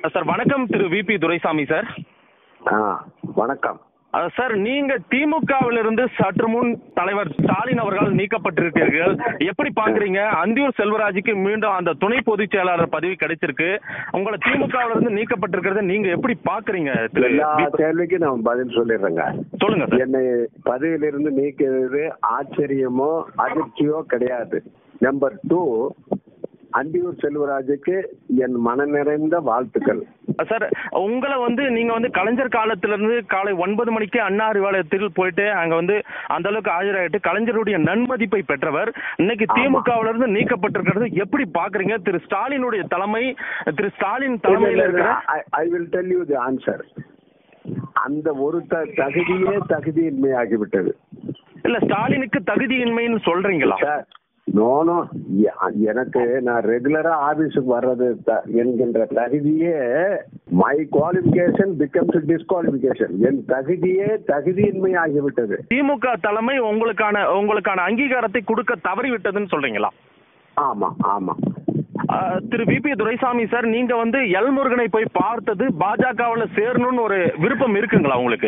Sir வணக்கம் திரு VP Duraisamy sir ஆ வணக்கம் அஹ் சார் நீங்க திமுகவிலிருந்து சற்று முன் தலைவர் ஸ்டாலின் அவர்கள் நீக்கப்பட்டிருக்கிறீர்கள் எப்படி பாக்குறீங்க அந்தியூர் செல்வராஜுக்கு மீண்டும் அந்த துணை பொதுச் செயலாளர் பதவி கிடைச்சிருக்கு உங்களை திமுகவிலிருந்து நீக்கப்பட்டிருக்கிறத நீங்க எப்படி பாக்குறீங்க திரு எல்லா வி- கேள்விக்கும் நான் பதில் சொல்லிடுறேங்க சொல்லுங்க சார் என்னை பதவியிலிருந்து நீக்கிறது ஆச்சரியமோ அதிர்ச்சியோ கிடையாது நம்பர் டூ அந்தியூர் செல்வராஜுக்கு என் மன நிறைந்த வாழ்த்துக்கள் சார் உங்களை வந்து நீங்க வந்து கலைஞர் காலத்துல இருந்து காலை ஒன்பது மணிக்கு அண்ணா அறிவாலயத்தில் போயிட்டு அங்க வந்து அந்த அளவுக்கு ஆஜராயிட்டு கலைஞருடைய நன்மதிப்பை பெற்றவர் இன்னைக்கு ஆமா. திமுகவில இருந்து நீக்கப்பட்டிருக்கிறது எப்படி பாக்குறீங்க திரு ஸ்டாலினுடைய தலைமை திரு ஸ்டாலின் தலைமையில இருக்கிற I will tell you the answer அந்த ஒரு த- தகுதியே தகுதியின்மையாகிவிட்டது இல்ல ஸ்டாலினுக்கு தகுதியின்மைன்னு சொல்றீங்களா சார் நோனோ எனக்கு நான் ரெகுலரா ஆபீஸுக்கு வர்றது த- என்கின்ற தகுதியே மை குவாலிபிகேஷன் பிகம்ஸ் டிஸ்குவாலிபிகேஷன் என் தகுதியே தகுதியின்மை ஆகிவிட்டது திமுக தலைமை உங்களுக்கான உங்களுக்கான அங்கீகாரத்தை கொடுக்க தவறிவிட்டதுன்னு சொல்றீங்களா ஆமா ஆமா ஆஹ் திரு விபி துரைசாமி சார் நீங்க வந்து எல் முருகனை போய் பார்த்தது பாஜகவுல சேரணும்னு ஒரு விருப்பம் இருக்குங்களா உங்களுக்கு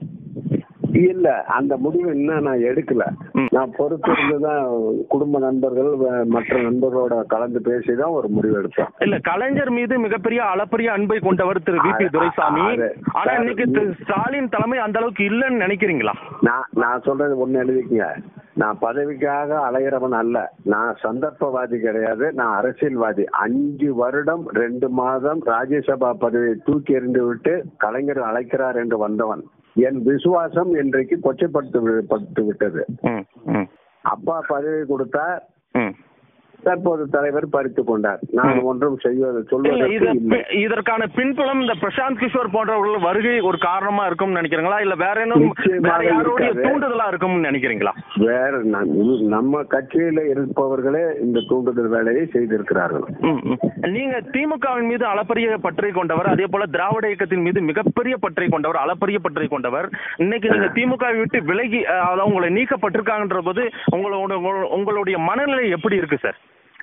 இல்ல அந்த முடிவு இன்னும் நான் எடுக்கல ம். நான் பொறுத்திருந்து தான் குடும்ப நண்பர்கள் வ- மற்ற நண்பர்களோட கலந்து பேசி தான் ஒரு முடிவு எடுப்பேன் இல்ல கலைஞர் மீது மிகப்பெரிய அளப்பரிய அன்பை கொண்டவர் திரு விபி அது- துரைசாமி அது- ஆனா சார், இன்னைக்கு திரு ஸ்டாலின் தலைமை அந்த அளவுக்கு இல்லைன்னு நினைக்கிறீங்களா நான் நான் சொல்றது ஒண்ணு எழுதிக்கங்க நான் பதவிக்காக அலையிறவன் அல்ல நான் சந்தர்ப்பவாதி கிடையாது நான் அரசியல்வாதி அஞ்சு வருடம் ரெண்டு மாதம் ராஜ்யசபா பதவியை தூக்கி எறிந்து விட்டு கலைஞர் அழைக்கிறார் என்று வந்தவன் என் விசுவாசம் இன்றைக்கு கொச்சைப்படுத்து வி- பட்டு விட்டது ம், ம், அப்பா பதவி கொடுத்தார் ம். தற்போது தலைவர் பறித்து கொண்டார் நான் ம். ஒன்றும் செய்வது இல்ல சொல்வதற்கு இது இல்லை பி- இதற்கான பின்புலம் இந்த பிரசாந்த் கிஷோர் போன்றவர்கள் வருகை ஒரு காரணமா இருக்கும்னு நினைக்கிறீங்களா இல்ல வேற என்ன நிச்சயமாக வேற யாருடைய இருக்காது. தூண்டுதலா இருக்கும்னு நினைக்கிறீங்களா வேற நான் இது நம்ம கட்சியில இருப்பவர்களே இந்த தூண்டுதல் வேலையை செய்திருக்கிறார்கள் ம், ம். நீங்க திமுகவின் மீது அளப்பரிய பற்றை கொண்டவர் அதே போல திராவிட இயக்கத்தின் மீது மிகப்பெரிய பற்றை கொண்டவர் அளப்பரிய பற்றை கொண்டவர் இன்னைக்கு நீங்க திமுகவை விட்டு விலகி அஹ், அதாவது உங்களை நீக்கப்பட்டிருக்காங்கன்ற போது உங்களோட உங்களோட- உங்களுடைய மனநிலை எப்படி இருக்கு சார்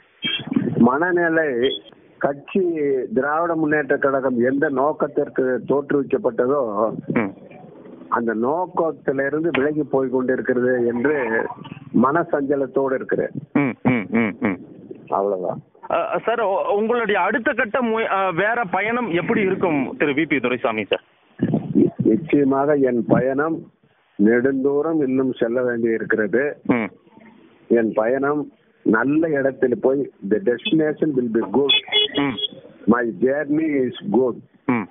மனநிலை கட்சி திராவிட முன்னேற்ற கழகம் எந்த நோக்கத்திற்கு தோற்றுவிக்கப்பட்டதோ ம். அந்த நோக்கத்திலிருந்து விலகி போய் கொண்டிருக்கிறது என்று மனசஞ்சலத்தோடு இருக்கிறேன் ம், ம், ம், ம். அவ்வளவுதான் அஹ், சார் உ- உங்களுடைய அடுத்த கட்ட முய- அஹ், வேற பயணம் எப்படி இருக்கும் திரு விபி துரைசாமி சார் நிச்சயமாக என் பயணம் நெடுந்தூரம் இன்னும் செல்ல வேண்டி இருக்கிறது ம் என் பயணம் நல்ல இடத்தில் போய் the destination will be good hmm my journey is good hmm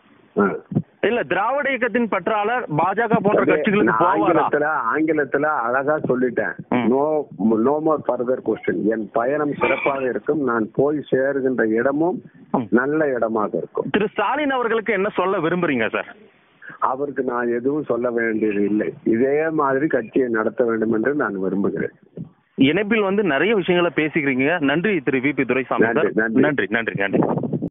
இல்ல திராவிட இயக்கத்தின் பற்றாளர் பாஜக போன்ற அதே, கட்சிகளுக்கு நான் போவாரா ஆங்கிலத்துல ஆங்கிலத்துல அழகா சொல்லிட்டேன் ம். No no more further question என் பயணம் சிறப்பாக இருக்கும் நான் போய் சேருகின்ற இடமும் ம். நல்ல இடமாக இருக்கும் திரு ஸ்டாலின் அவர்களுக்கு என்ன சொல்ல விரும்புறீங்க சார் அவருக்கு நான் எதுவும் சொல்ல வேண்டியது இல்லை இதே மாதிரி கட்சியை நடத்த வேண்டும் என்று நான் விரும்புகிறேன் இணைப்பில் வந்து நிறைய விஷயங்களை பேசிக்கிறீங்க நன்றி திரு விபி துரைசாமி சார் நன்றி, நன்றி. நன்றி நன்றி நன்றி